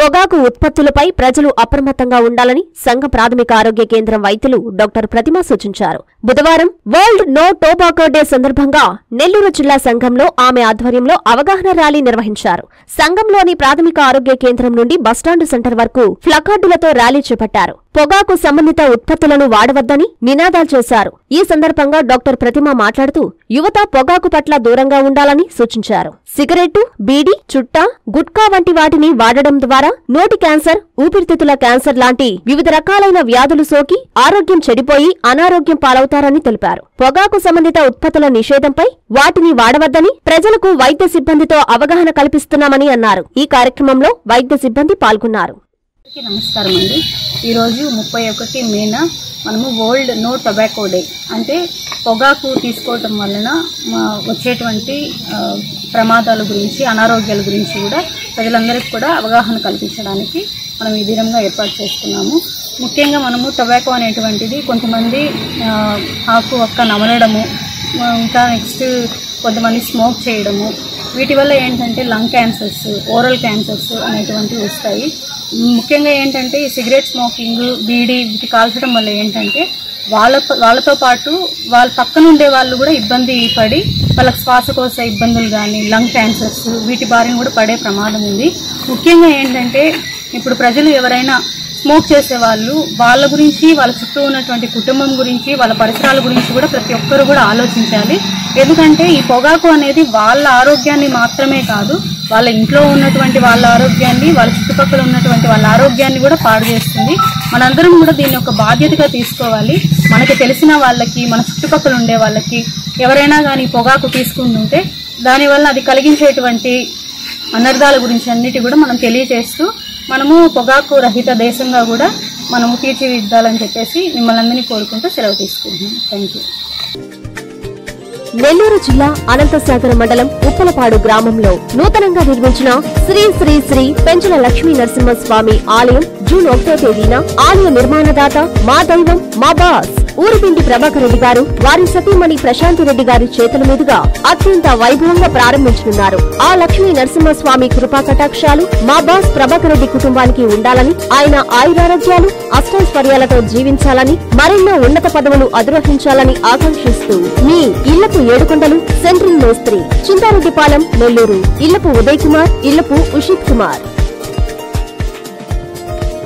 పొగాకు ఉత్పత్తులపై ప్రజలు అప్రమత్తంగా ఉండాలని సంఘ ప్రాథమిక ఆరోగ్య కేంద్రం వైద్యులు డాక్టర్ ప్రతిమ సూచించారు బుధవారం వరల్డ్ నో టోబాకో డే సందర్భంగా నెల్లూరు జిల్లా సంఘంలో ఆమె ఆధ్వర్యంలో అవగాహన ర్యాలీ నిర్వహించారు సంఘంలోని ప్రాథమిక ఆరోగ్య కేంద్రం నుండి బస్టాండు సెంటర్ వరకు ప్లకార్డులతో ర్యాలీ చేపట్టారు పొగాకు సంబంధిత ఉత్పత్తులను వాడవద్దని నినాదాలు చేశారు ఈ సందర్భంగా డాక్టర్ ప్రతిమ మాట్లాడుతూ యువత పొగాకు పట్ల దూరంగా ఉండాలని సూచించారు సిగరెట్టు బీడీ చుట్టా గుట్కా వంటి వాటిని వాడడం ద్వారా నోటి క్యాన్సర్ ఊపిరితిత్తుల క్యాన్సర్ లాంటి వివిధ రకాలైన వ్యాధులు సోకి ఆరోగ్యం చెడిపోయి అనారోగ్యం పాలవుతారని తెలిపారు పొగాకు సంబంధిత ఉత్పత్తుల నిషేధంపై వాటిని వాడవద్దని ప్రజలకు వైద్య సిబ్బందితో అవగాహన కల్పిస్తున్నామని అన్నారు ఈ కార్యక్రమంలో వైద్య సిబ్బంది పాల్గొన్నారు అందరికీ నమస్కారం అండి ఈరోజు ముప్పై ఒకటి మేన మనము వరల్డ్ నో టొబాకో డే అంటే పొగాకు తీసుకోవటం వలన మా వచ్చేటువంటి ఆ, ప్రమాదాల గురించి అనారోగ్యాల గురించి కూడా ప్రజలందరికీ కూడా అవగాహన కల్పించడానికి మనం ఈ దినంగా ఏర్పాటు చేసుకున్నాము ముఖ్యంగా మనము టొబాకో అనేటువంటిది కొంతమంది ఆ, ఆకు ఒక్క నమలడము ఆ, ఇంకా నెక్స్ట్ కొంతమంది స్మోక్ చేయడము వీటి వల్ల ఏంటంటే లంగ్ క్యాన్సర్స్ ఓరల్ క్యాన్సర్స్ అనేటువంటివి వస్తాయి ముఖ్యంగా ఏంటంటే ఈ సిగరెట్ స్మోకింగ్ బీడీ వీటి కాల్చడం వల్ల ఏంటంటే వాళ్ళ వాళ్ళతో పాటు వాళ్ళ పక్కన ఉండే వాళ్ళు కూడా ఇబ్బంది పడి వాళ్ళకి శ్వాసకోశ ఇబ్బందులు కానీ లంగ్ క్యాన్సర్స్ వీటి బారిన కూడా పడే ప్రమాదం ఉంది ముఖ్యంగా ఏంటంటే ఇప్పుడు ప్రజలు ఎవరైనా స్మోక్ చేసే వాళ్ళు వాళ్ళ గురించి వాళ్ళ చుట్టూ ఉన్నటువంటి కుటుంబం గురించి వాళ్ళ పరిసరాల గురించి కూడా ప్రతి ఒక్కరు కూడా ఆలోచించాలి ఎందుకంటే ఈ పొగాకు అనేది వాళ్ళ ఆరోగ్యాన్ని మాత్రమే కాదు వాళ్ళ ఇంట్లో ఉన్నటువంటి వాళ్ళ ఆరోగ్యాన్ని వాళ్ళ చుట్టుపక్కల ఉన్నటువంటి వాళ్ళ ఆరోగ్యాన్ని కూడా పాడు చేస్తుంది మనందరం కూడా దీన్ని ఒక బాధ్యతగా తీసుకోవాలి మనకి తెలిసిన వాళ్ళకి మన చుట్టుపక్కల ఉండే వాళ్ళకి ఎవరైనా కానీ పొగాకు తీసుకుంటుంటే దానివల్ల అది కలిగించేటువంటి అనర్థాల గురించి అన్నిటి కూడా మనం తెలియజేస్తూ మనము పొగాకు రహిత దేశంగా కూడా మనము తీర్చిదిద్దాలని చెప్పేసి మిమ్మల్ని అందరినీ కోరుకుంటూ సెలవు తీసుకుంటున్నాం థ్యాంక్ యూ నెల్లూరు జిల్లా అనంతసాగర మండలం ఉప్పలపాడు గ్రామంలో నూతనంగా నిర్మించిన శ్రీ శ్రీ శ్రీ పెంచల లక్ష్మీ నరసింహస్వామి ఆలయం జూన్ ఒకటో తేదీన ఆలయ నిర్మాణదాత మా దైవం మా బాస్ ఊరిపిండి ప్రభాకర్ రెడ్డి గారు వారి సతీమణి ప్రశాంతి రెడ్డి గారి చేతుల మీదుగా అత్యంత వైభవంగా ప్రారంభించనున్నారు ఆ లక్ష్మీ నరసింహస్వామి కృపా కటాక్షాలు మా బాస్ ప్రభాకర్ రెడ్డి కుటుంబానికి ఉండాలని ఆయన ఆయురారోగ్యాలు అష్టైశ్వర్యాలతో జీవించాలని మరెన్నో ఉన్నత పదవులు అధిరోహించాలని ఆకాంక్షిస్తూ మీ ఇళ్లపు ఏడుకొండలు సెంట్రల్ మేస్త్రి చింతారెడ్డిపాలెం నెల్లూరు ఇళ్లపు ఉదయ్ కుమార్ ఇళ్లపు ఉషిత్ కుమార్